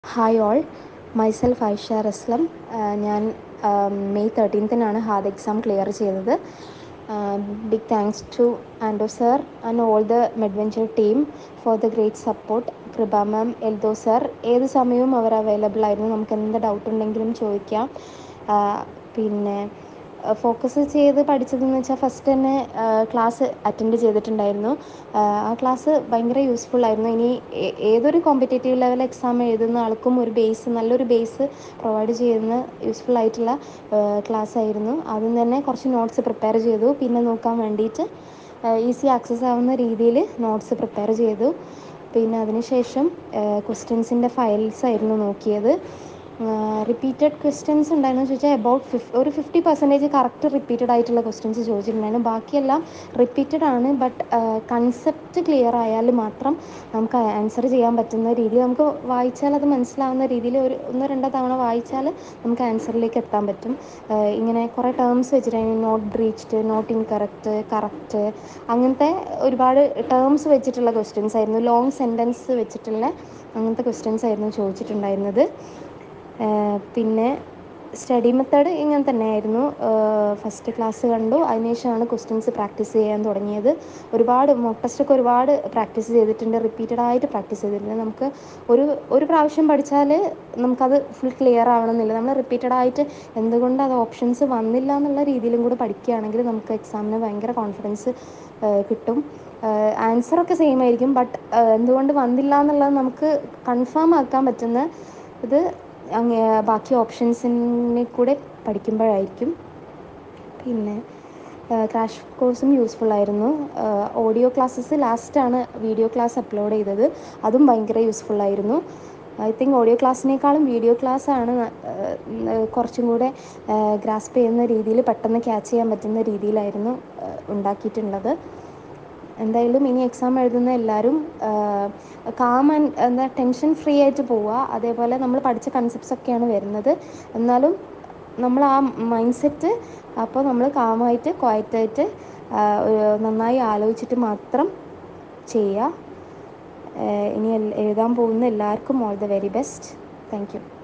hi all myself Aisha റസ്ലം ഞാൻ May തേർട്ടീൻത്തിനാണ് ഹാദ് എക്സാം ക്ലിയർ ചെയ്തത് ബിഗ് താങ്ക്സ് ടു ആൻഡോ sir and all the Medventure team for the great support Kripa ma'am Eldho sir ഏത് സമയവും അവർ available ആയിരുന്നു നമുക്ക് എന്ത് ഡൗട്ട് ഉണ്ടെങ്കിലും ചോദിക്കാം പിന്നെ ഫോക്കസ് ചെയ്ത് പഠിച്ചതെന്ന് വെച്ചാൽ ഫസ്റ്റ് തന്നെ ക്ലാസ് അറ്റൻഡ് ചെയ്തിട്ടുണ്ടായിരുന്നു ആ ക്ലാസ് ഭയങ്കര യൂസ്ഫുൾ ആയിരുന്നു ഇനി ഏതൊരു കോമ്പറ്റേറ്റീവ് ലെവൽ എക്സാം എഴുതുന്ന ആൾക്കും ഒരു ബേസ് നല്ലൊരു ബേസ് പ്രൊവൈഡ് ചെയ്യുന്ന യൂസ്ഫുൾ ആയിട്ടുള്ള ക്ലാസ് ആയിരുന്നു ആദ്യം തന്നെ കുറച്ച് നോട്ട്സ് പ്രിപ്പയർ ചെയ്തു പിന്നെ നോക്കാൻ വേണ്ടിയിട്ട് ഈസി ആക്സസ് ആവുന്ന രീതിയിൽ നോട്ട്സ് പ്രിപ്പയർ ചെയ്തു പിന്നെ അതിന് ശേഷം ക്വസ്റ്റ്യൻസിൻ്റെ ഫയൽസ് ആയിരുന്നു നോക്കിയത് റിപ്പീറ്റഡ് ക്വസ്റ്റ്യൻസ് ഉണ്ടായിരുന്നു ചോദിച്ചാൽ എബൌട്ട് ഫിഫ് ഒരു ഫിഫ്റ്റി പെർസെൻറ്റേജ് കറക്റ്റ് റിപ്പീറ്റഡ് ആയിട്ടുള്ള ക്വസ്റ്റ്യൻസ് ചോദിച്ചിട്ടുണ്ടായിരുന്നു ബാക്കിയെല്ലാം റിപ്പീറ്റഡ് ആണ് ബട്ട് കൺസെപ്റ്റ് ക്ലിയർ ആയാൽ മാത്രം നമുക്ക് ആൻസർ ചെയ്യാൻ പറ്റുന്ന രീതിയിൽ നമുക്ക് വായിച്ചാൽ അത് മനസ്സിലാവുന്ന രീതിയിൽ ഒരു ഒന്നോ രണ്ടോ തവണ വായിച്ചാൽ നമുക്ക് ആൻസറിലേക്ക് എത്താൻ പറ്റും ഇങ്ങനെ കുറേ ടേംസ് വെച്ചിട്ടാണ് not breached not incorrect correct അങ്ങനത്തെ ഒരുപാട് ടേംസ് വെച്ചിട്ടുള്ള ക്വസ്റ്റ്യൻസ് ആയിരുന്നു ലോങ് സെൻറ്റൻസ് വെച്ചിട്ടുള്ള അങ്ങനത്തെ ക്വസ്റ്റ്യൻസ് ആയിരുന്നു ചോദിച്ചിട്ടുണ്ടായിരുന്നത് പിന്നെ സ്റ്റഡി മെത്തേഡ് ഇങ്ങനെ തന്നെയായിരുന്നു ഫസ്റ്റ് ക്ലാസ് കണ്ടു അതിനുശേഷമാണ് ക്വസ്റ്റ്യൻസ് പ്രാക്ടീസ് ചെയ്യാൻ തുടങ്ങിയത് ഒരുപാട് മോക്ക് ടെസ്റ്റൊക്കെ ഒരുപാട് പ്രാക്ടീസ് ചെയ്തിട്ടുണ്ട് റിപ്പീറ്റഡ് ആയിട്ട് പ്രാക്ടീസ് ചെയ്തിട്ടുണ്ട് നമുക്ക് ഒരു ഒരു പ്രാവശ്യം പഠിച്ചാൽ നമുക്കത് ഫുൾ ക്ലിയർ ആവണമെന്നില്ല നമ്മൾ റിപ്പീറ്റഡ് ആയിട്ട് എന്തുകൊണ്ട് അത് ഓപ്ഷൻസ് വന്നില്ല എന്നുള്ള രീതിയിലും കൂടെ പഠിക്കുകയാണെങ്കിൽ നമുക്ക് എക്സാമിന് ഭയങ്കര കോൺഫിഡൻസ് കിട്ടും ആൻസറൊക്കെ സെയിം ആയിരിക്കും ബട്ട് എന്തുകൊണ്ട് വന്നില്ല എന്നുള്ളത് നമുക്ക് കൺഫേം ആക്കാൻ പറ്റുന്ന ഇത് ബാക്കി ഓപ്ഷൻസിനെ കൂടെ പഠിക്കുമ്പോഴായിരിക്കും പിന്നെ ക്രാഷ് കോഴ്സും യൂസ്ഫുൾ ആയിരുന്നു ഓഡിയോ ക്ലാസ്സസ് ലാസ്റ്റാണ് വീഡിയോ ക്ലാസ് അപ്ലോഡ് ചെയ്തത് അതും ഭയങ്കര യൂസ്ഫുൾ ആയിരുന്നു ഐ തിങ്ക് ഓഡിയോ ക്ലാസ്സിനേക്കാളും വീഡിയോ ക്ലാസ് ആണ് കുറച്ചും കൂടെ ഗ്രാസ്പ് ചെയ്യുന്ന രീതിയിൽ പെട്ടെന്ന് ക്യാച്ച് ചെയ്യാൻ പറ്റുന്ന രീതിയിലായിരുന്നു ഉണ്ടാക്കിയിട്ടുള്ളത് എന്തായാലും ഇനി എക്സാം എഴുതുന്ന എല്ലാവരും കാം ആൻഡ് എന്താ ടെൻഷൻ ഫ്രീ ആയിട്ട് പോവുക അതേപോലെ നമ്മൾ പഠിച്ച കൺസെപ്റ്റ്സ് ഒക്കെയാണ് വരുന്നത് എന്നാലും നമ്മൾ ആ മൈൻഡ് സെറ്റ് അപ്പോൾ നമ്മൾ കാമായിട്ട് ക്വയറ്റായിട്ട് നന്നായി ആലോചിച്ചിട്ട് മാത്രം ചെയ്യുക ഇനി എഴുതാൻ പോകുന്ന എല്ലാവർക്കും all the very best thank U